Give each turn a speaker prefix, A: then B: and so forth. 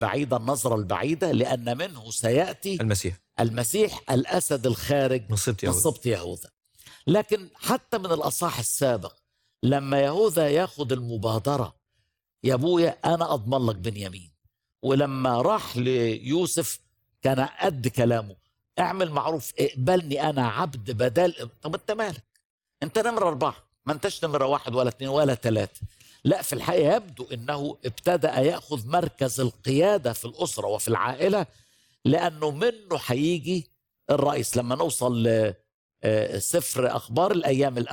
A: بعيد النظرة البعيدة لأن منه سيأتي
B: المسيح
A: المسيح الأسد الخارج
B: من سبط
A: من
B: يهوذا
A: سبط يهوذا لكن حتى من الأصحاح السابق لما يهوذا ياخد المبادرة يا أبويا أنا أضمن لك بنيامين ولما راح ليوسف كان قد كلامه اعمل معروف اقبلني أنا عبد بدل طب أنت مالك أنت نمرة أربعة ما أنتش نمرة واحد ولا اثنين ولا ثلاثة لا في الحقيقة يبدو أنه ابتدأ يأخذ مركز القيادة في الأسرة وفي العائلة لأنه منه هيجي الرئيس لما نوصل لسفر أخبار الأيام